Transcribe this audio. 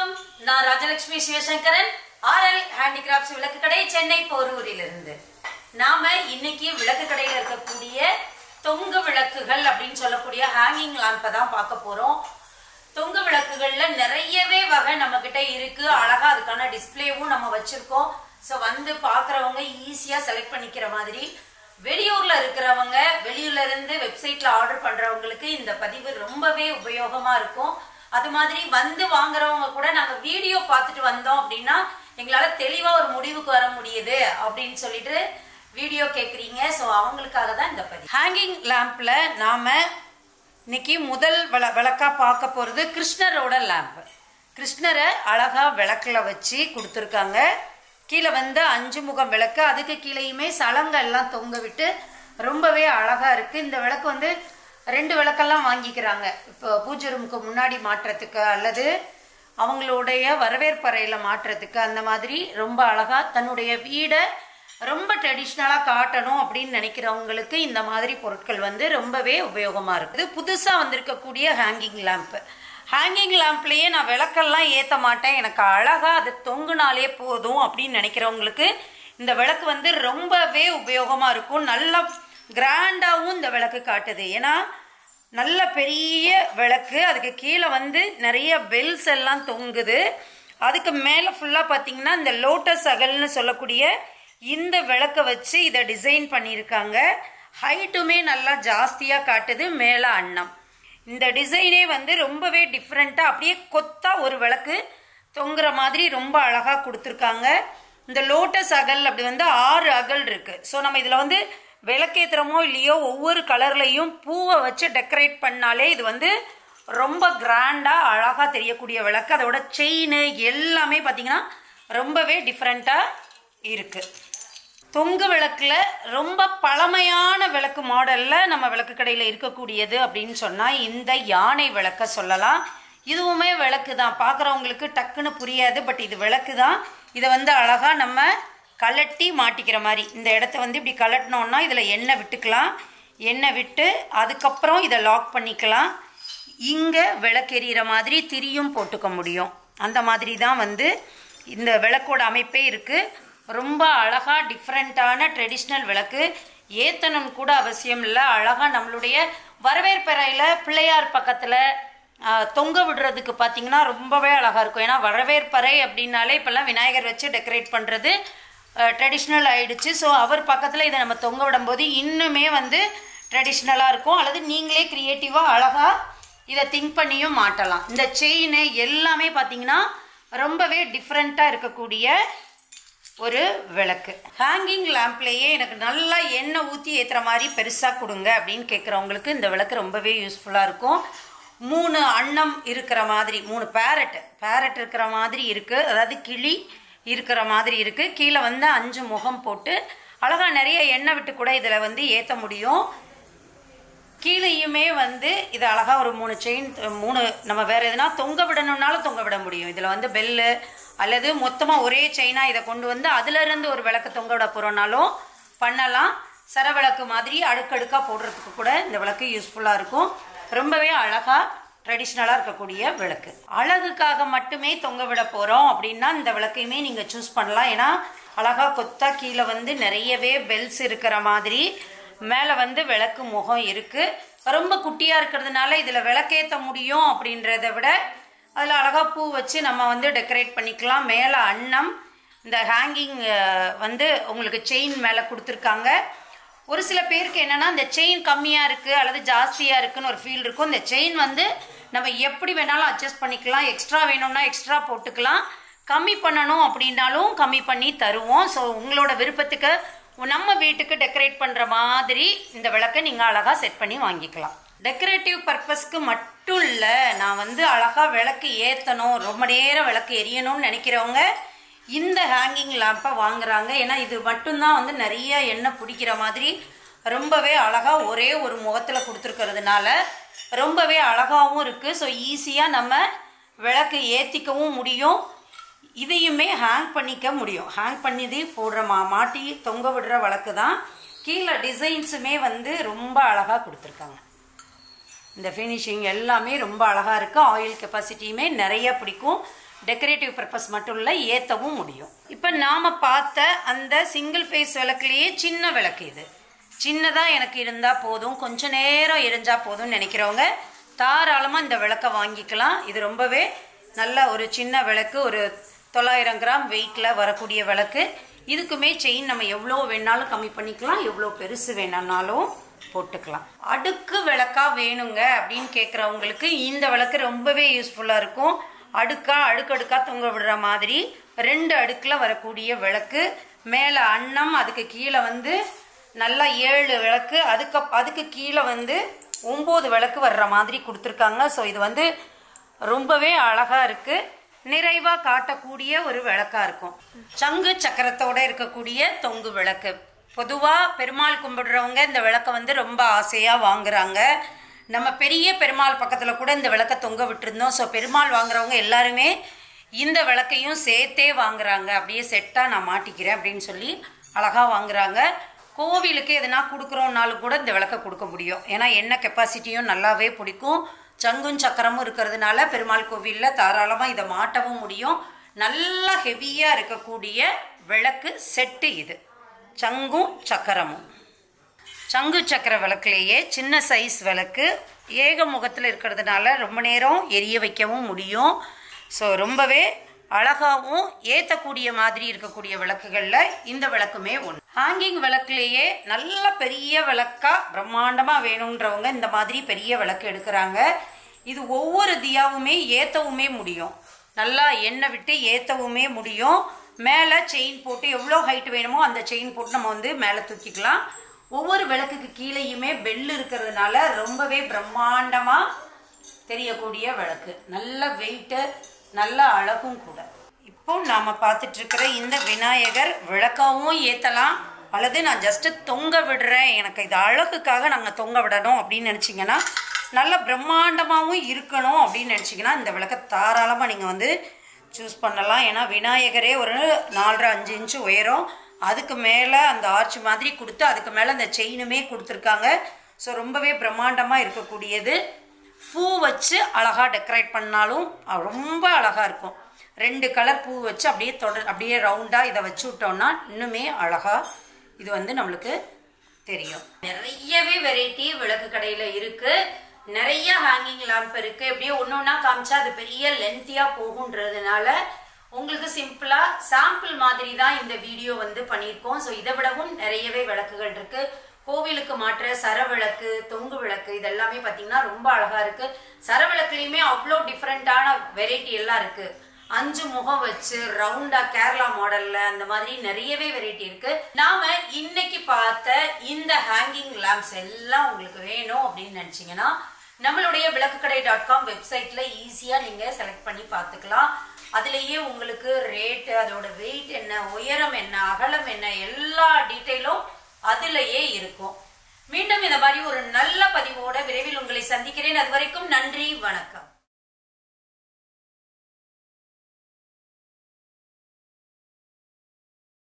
வணக்கம் நான் Rajalakshmi Sivasankaran RL handicrafts விளக்கு கடை சென்னை போரூரிலிருந்து நாம இன்னைக்கு விளக்கு கடையில இருக்கக்கூடிய தொங்கு விளக்குகள் அப்படின்னு சொல்லக்கூடிய ஹேங்கிங் லாம்பை தான் பார்க்க போறோம் தொங்கு விளக்குகள்ல நிறையவே வகை நம்ம கிட்ட இருக்கு அழகா அதுக்கான டிஸ்பிளேவும் நம்ம வச்சிருக்கோம் ஸோ வந்து பார்க்குறவங்க ஈஸியா செலக்ட் பண்ணிக்கிற மாதிரி வெளியூர்ல இருக்கிறவங்க வெளியூர்ல இருந்து வெப்சைட்ல ஆர்டர் பண்றவங்களுக்கு இந்த பதிவு ரொம்பவே உபயோகமா இருக்கும் அது மாதிரி வந்து வாங்குறவங்க கூட நாங்க வீடியோ பார்த்துட்டு வந்தோம் அப்படின்னா எங்களால தெளிவா ஒரு முடிவுக்கு வர முடியுது அப்படின்னு சொல்லிட்டு வீடியோ கேக்குறீங்க ஸோ அவங்களுக்காக தான் இந்த பதிவு ஹேங்கிங் லேம்ப்ல நாம இன்னைக்கு முதல் விள விளக்கா பார்க்க போறது கிருஷ்ணரோட லேம்ப் கிருஷ்ணரை அழகா விளக்குல வச்சு கொடுத்துருக்காங்க கீழே வந்து அஞ்சு முகம் விளக்கு அதுக்கு கீழேயுமே சலங்கை எல்லாம் தொங்க விட்டு ரொம்பவே அழகா இருக்கு இந்த விளக்கு வந்து ரெண்டு விளக்கெல்லாம் வாங்கிக்கிறாங்க இப்போ பூஜை ரூமுக்கு முன்னாடி மாட்டுறதுக்கு அல்லது அவங்களுடைய வரவேற்பறையில் மாட்டுறதுக்கு அந்த மாதிரி ரொம்ப அழகா தன்னுடைய வீடை ரொம்ப ட்ரெடிஷ்னலாக காட்டணும் அப்படின்னு நினைக்கிறவங்களுக்கு இந்த மாதிரி பொருட்கள் வந்து ரொம்பவே உபயோகமாக இருக்குது புதுசாக வந்திருக்கக்கூடிய ஹேங்கிங் லேம்ப்பு ஹேங்கிங் லேம்ப்லேயே நான் விளக்கெல்லாம் ஏற்ற மாட்டேன் எனக்கு அழகாக அது தொங்குனாலே போதும் அப்படின்னு நினைக்கிறவங்களுக்கு இந்த விளக்கு வந்து ரொம்பவே உபயோகமாக இருக்கும் நல்லா கிராண்டாகவும் இந்த விளக்கு காட்டுது ஏன்னா நல்ல பெரிய விளக்கு அதுக்கு கீழே வந்து நிறைய பெல்ஸ் எல்லாம் தொங்குது அதுக்கு மேலே ஃபுல்லாக பார்த்தீங்கன்னா இந்த லோட்டஸ் அகல்னு சொல்லக்கூடிய இந்த விளக்கை வச்சு இதை டிசைன் பண்ணியிருக்காங்க ஹைட்டுமே நல்லா ஜாஸ்தியாக காட்டுது மேலே அன்னம் இந்த டிசைனே வந்து ரொம்பவே டிஃப்ரெண்ட்டாக அப்படியே கொத்தா ஒரு விளக்கு தொங்குற மாதிரி ரொம்ப அழகாக கொடுத்துருக்காங்க இந்த லோட்டஸ் அகல் அப்படி வந்து ஆறு அகல் இருக்கு ஸோ நம்ம இதில் வந்து விளக்கேத்துறமோ இல்லையோ ஒவ்வொரு கலர்லையும் பூவை வச்சு டெக்கரேட் பண்ணாலே இது வந்து ரொம்ப கிராண்டாக அழகாக தெரியக்கூடிய விளக்கு அதோட செயின் எல்லாமே பார்த்தீங்கன்னா ரொம்பவே டிஃப்ரெண்ட்டாக இருக்குது தொங்கு விளக்குல ரொம்ப பழமையான விளக்கு மாடல்ல நம்ம விளக்கு கடையில் இருக்கக்கூடியது அப்படின்னு சொன்னா இந்த யானை விளக்க சொல்லலாம் இதுவுமே விளக்கு தான் பார்க்குறவங்களுக்கு டக்குன்னு புரியாது பட் இது விளக்கு தான் இதை வந்து அழகா நம்ம கலட்டி மாட்டிக்கிற மாதிரி இந்த இடத்த வந்து இப்படி கலட்டினோன்னா இதில் எண்ணெய் விட்டுக்கலாம் எண்ணெய் விட்டு அதுக்கப்புறம் இதை லாக் பண்ணிக்கலாம் இங்கே விளக்கெறிகிற மாதிரி திரியும் போட்டுக்க முடியும் அந்த மாதிரி தான் வந்து இந்த விளக்கோட அமைப்பே இருக்குது ரொம்ப அழகாக டிஃப்ரெண்ட்டான ட்ரெடிஷ்னல் விளக்கு ஏத்தனம் கூட அவசியம் இல்லை அழகாக நம்மளுடைய வரவேற்பறையில் பிள்ளையார் பக்கத்தில் தொங்க விடுறதுக்கு பார்த்தீங்கன்னா ரொம்பவே அழகாக இருக்கும் ஏன்னா வரவேற்பறை அப்படின்னாலே இப்போல்லாம் விநாயகர் வச்சு டெக்கரேட் பண்ணுறது ட்ரெடிஷ்னல் ஆயிடுச்சு ஸோ அவர் பக்கத்தில் இதை நம்ம தொங்க விடும்போது இன்னுமே வந்து ட்ரெடிஷ்னலாக இருக்கும் அல்லது நீங்களே க்ரியேட்டிவாக அழகாக இதை திங்க் பண்ணியும் மாட்டலாம் இந்த செயின் எல்லாமே பார்த்தீங்கன்னா ரொம்பவே டிஃப்ரெண்ட்டாக இருக்கக்கூடிய ஒரு விளக்கு ஹேங்கிங் லேம்ப்லேயே எனக்கு நல்லா எண்ணெய் ஊற்றி ஏற்றுற மாதிரி பெருசாக கொடுங்க அப்படின்னு கேட்குறவங்களுக்கு இந்த விளக்கு ரொம்பவே யூஸ்ஃபுல்லாக இருக்கும் மூணு அன்னம் இருக்கிற மாதிரி மூணு பேரட் பேரட் இருக்கிற மாதிரி இருக்குது அதாவது கிளி இருக்கிற மாதிரி இருக்குது கீழே வந்து அஞ்சு முகம் போட்டு அழகாக நிறைய எண்ணெய் விட்டு கூட இதில் வந்து ஏற்ற முடியும் கீழேயுமே வந்து இது அழகாக ஒரு மூணு செயின் மூணு நம்ம வேற எதுனா தொங்க விடணும்னாலும் தொங்க விட முடியும் இதில் வந்து பெல்லு அல்லது மொத்தமாக ஒரே செயினாக இதை கொண்டு வந்து அதுலேருந்து ஒரு விளக்கு தொங்க விட போகிறோன்னாலும் பண்ணலாம் சரவிளக்கு மாதிரி அடுக்கடுக்காக போடுறதுக்கு கூட இந்த விளக்கு யூஸ்ஃபுல்லாக இருக்கும் ரொம்பவே அழகாக ட்ரெடிஷ்னலாக இருக்கக்கூடிய விளக்கு அழகுக்காக மட்டுமே தொங்க விட போகிறோம் அப்படின்னா இந்த விளக்கையுமே நீங்கள் சூஸ் பண்ணலாம் ஏன்னா அழகாக கொத்தா கீழே வந்து நிறையவே பெல்ஸ் இருக்கிற மாதிரி மேலே வந்து விளக்கு முகம் இருக்குது ரொம்ப குட்டியாக இருக்கிறதுனால இதில் விளக்கேற்ற முடியும் அப்படின்றத விட அதில் அழகாக பூ வச்சு நம்ம வந்து டெக்கரேட் பண்ணிக்கலாம் மேலே அன்னம் இந்த ஹேங்கிங் வந்து உங்களுக்கு செயின் மேலே கொடுத்துருக்காங்க ஒரு சில பேருக்கு என்னென்னா இந்த செயின் கம்மியாக இருக்குது அல்லது ஜாஸ்தியாக இருக்குன்னு ஒரு ஃபீல் இருக்கும் இந்த செயின் வந்து நம்ம எப்படி வேணாலும் அட்ஜஸ்ட் பண்ணிக்கலாம் எக்ஸ்ட்ரா வேணும்னா எக்ஸ்ட்ரா போட்டுக்கலாம் கம்மி பண்ணணும் அப்படின்னாலும் கம்மி பண்ணி தருவோம் ஸோ உங்களோட விருப்பத்துக்கு நம்ம வீட்டுக்கு டெக்கரேட் பண்ணுற மாதிரி இந்த விளக்கை நீங்கள் அழகாக செட் பண்ணி வாங்கிக்கலாம் டெக்கரேட்டிவ் பர்பஸ்க்கு மட்டும் இல்லை நான் வந்து அழகாக விளக்கு ஏற்றணும் ரொம்ப நேரம் விளக்கு எரியணும்னு நினைக்கிறவங்க இந்த ஹேங்கிங் லேம்பை வாங்குறாங்க ஏன்னா இது மட்டும்தான் வந்து நிறைய எண்ணெய் பிடிக்கிற மாதிரி ரொம்பவே அழகாக ஒரே ஒரு முகத்தில் கொடுத்துருக்கிறதுனால ரொம்பவே அழகாகவும் இருக்குது ஸோ ஈஸியாக நம்ம விளக்கு ஏற்றிக்கவும் முடியும் இதையுமே ஹேங் பண்ணிக்க முடியும் ஹேங் பண்ணிது போடுற மா மாட்டி தொங்க விடுற விளக்கு தான் கீழே டிசைன்ஸுமே வந்து ரொம்ப அழகாக கொடுத்துருக்காங்க இந்த ஃபினிஷிங் எல்லாமே ரொம்ப அழகாக இருக்குது ஆயில் கெப்பாசிட்டியுமே நிறைய பிடிக்கும் டெக்கரேட்டிவ் பர்பஸ் மட்டும் இல்லை ஏற்றவும் முடியும் இப்போ நாம் பார்த்த அந்த சிங்கிள் ஃபேஸ் விளக்குலேயே சின்ன விளக்கு இது சின்னதாக எனக்கு இருந்தால் போதும் கொஞ்ச நேரம் எரிஞ்சால் போதும்னு நினைக்கிறவங்க தாராளமாக இந்த விளக்கை வாங்கிக்கலாம் இது ரொம்பவே நல்ல ஒரு சின்ன விளக்கு ஒரு தொள்ளாயிரம் கிராம் வெயிட்டில் வரக்கூடிய விளக்கு இதுக்குமே செயின் நம்ம எவ்வளோ வேணாலும் கம்மி பண்ணிக்கலாம் எவ்வளோ பெருசு வேணும்னாலும் போட்டுக்கலாம் அடுக்கு விளக்கா வேணுங்க அப்படின்னு கேட்குறவங்களுக்கு இந்த விளக்கு ரொம்பவே யூஸ்ஃபுல்லாக இருக்கும் அடுக்கா அடுக்கடுக்கா தொங்க விடுற மாதிரி ரெண்டு அடுக்கில் வரக்கூடிய விளக்கு மேலே அன்னம் அதுக்கு கீழே வந்து நல்லா ஏழு விளக்கு அதுக்கு அதுக்கு கீழே வந்து ஒம்பது விளக்கு வர்ற மாதிரி கொடுத்துருக்காங்க ஸோ இது வந்து ரொம்பவே அழகாக இருக்குது நிறைவாக காட்டக்கூடிய ஒரு விளக்கா இருக்கும் சங்கு சக்கரத்தோட இருக்கக்கூடிய தொங்கு விளக்கு பொதுவாக பெருமாள் கும்பிடுறவங்க இந்த விளக்கை வந்து ரொம்ப ஆசையாக வாங்குறாங்க நம்ம பெரிய பெருமாள் பக்கத்தில் கூட இந்த விளக்கை தொங்க விட்டுருந்தோம் ஸோ பெருமாள் வாங்குறவங்க எல்லாருமே இந்த விளக்கையும் சேர்த்தே வாங்குறாங்க அப்படியே செட்டாக நான் மாட்டிக்கிறேன் அப்படின்னு சொல்லி அழகாக வாங்குறாங்க கோவிலுக்கு எதனா கொடுக்குறோன்னாலும் கூட இந்த விளக்கை கொடுக்க முடியும் ஏன்னா எண்ணெய் கெப்பாசிட்டியும் நல்லாவே பிடிக்கும் சங்கும் சக்கரமும் இருக்கிறதுனால பெருமாள் கோவிலில் தாராளமாக இதை மாட்டவும் முடியும் நல்லா ஹெவியாக இருக்கக்கூடிய விளக்கு செட்டு இது சங்கும் சக்கரமும் சங்கு சக்கர விளக்குலேயே சின்ன சைஸ் விளக்கு ஏக முகத்தில் இருக்கிறதுனால ரொம்ப நேரம் எரிய வைக்கவும் முடியும் ஸோ ரொம்பவே அழகாகவும் ஏற்றக்கூடிய மாதிரி இருக்கக்கூடிய விளக்குகளில் இந்த விளக்குமே ஒன்று ஹேங்கிங் விளக்குலேயே நல்ல பெரிய விளக்கா பிரம்மாண்டமாக வேணுன்றவங்க இந்த மாதிரி பெரிய விளக்கு எடுக்கிறாங்க இது ஒவ்வொரு தியாவுமே ஏற்றவுமே முடியும் நல்லா எண்ணெய் விட்டு ஏற்றவுமே முடியும் மேலே செயின் போட்டு எவ்வளோ ஹைட் வேணுமோ அந்த செயின் போட்டு நம்ம வந்து மேலே தூக்கிக்கலாம் ஒவ்வொரு விளக்குக்கு கீழேயுமே பெல் இருக்கிறதுனால ரொம்பவே பிரம்மாண்டமாக தெரியக்கூடிய விளக்கு நல்ல வெயிட்டு நல்ல அழகும் கூட இப்போ நாம பார்த்துட்டு இருக்கிற இந்த விநாயகர் விளக்காவும் ஏற்றலாம் அல்லது நான் ஜஸ்ட்டு தொங்க விடுறேன் எனக்கு இது அழகுக்காக நாங்கள் தொங்க விடணும் அப்படின்னு நினச்சிங்கன்னா நல்ல பிரம்மாண்டமாகவும் இருக்கணும் அப்படின்னு நினச்சிங்கன்னா இந்த விளக்கை தாராளமாக நீங்கள் வந்து சூஸ் பண்ணலாம் ஏன்னா விநாயகரே ஒரு நாலரை அஞ்சு இன்ச்சு உயரம் அதுக்கு மேலே அந்த ஆர்ச் மாதிரி கொடுத்து அதுக்கு மேலே அந்த செயினுமே கொடுத்துருக்காங்க ஸோ ரொம்பவே பிரம்மாண்டமாக இருக்கக்கூடியது பூ வச்சு அழகாக டெக்கரேட் பண்ணாலும் அஹ் ரொம்ப அழகாக இருக்கும் ரெண்டு கலர் பூ வச்சு அப்படியே தொடர் அப்படியே ரவுண்டாக இதை வச்சு விட்டோம்னா இன்னுமே அழகாக இது வந்து நம்மளுக்கு தெரியும் நிறையவே வெரைட்டி விளக்கு கடையில் இருக்கு நிறைய ஹேங்கிங் லேம்ப் இருக்கு எப்படியே ஒன்று ஒன்றா காமிச்சா அது பெரிய லென்த்தியாக போகுன்றதுனால உங்களுக்கு சிம்பிளா சாம்பிள் மாதிரி தான் இந்த வீடியோ வந்து பண்ணியிருக்கோம் ஸோ இதை விடவும் நிறையவே விளக்குகள் இருக்கு கோவிலுக்கு மாற்ற சரவிளக்கு தொங்கு விளக்கு இதெல்லாமே பார்த்தீங்கன்னா ரொம்ப அழகா இருக்கு சரவிளக்குலையுமே அவ்வளோ டிஃப்ரெண்ட்டான வெரைட்டி எல்லாம் இருக்கு அஞ்சு முகம் வச்சு ரவுண்டா கேரளா மாடல்ல அந்த மாதிரி நிறையவே வெரைட்டி இருக்கு நாம இன்னைக்கு பார்த்த இந்த ஹேங்கிங் லேம்ப்ஸ் எல்லாம் உங்களுக்கு வேணும் அப்படின்னு நினைச்சீங்கன்னா நம்மளுடைய விளக்குக்கடை டாட் காம் வெப்சைட்ல ஈஸியா நீங்க செலக்ட் பண்ணி பார்த்துக்கலாம் அதுலேயே உங்களுக்கு ரேட்டு அதோட வெயிட் என்ன உயரம் என்ன அகலம் என்ன எல்லா டீட்டெயிலும் அதுலயே இருக்கும் மீண்டும் இந்த மாதிரி ஒரு நல்ல பதிவோட விரைவில் உங்களை சந்திக்கிறேன் அது வரைக்கும் நன்றி வணக்கம்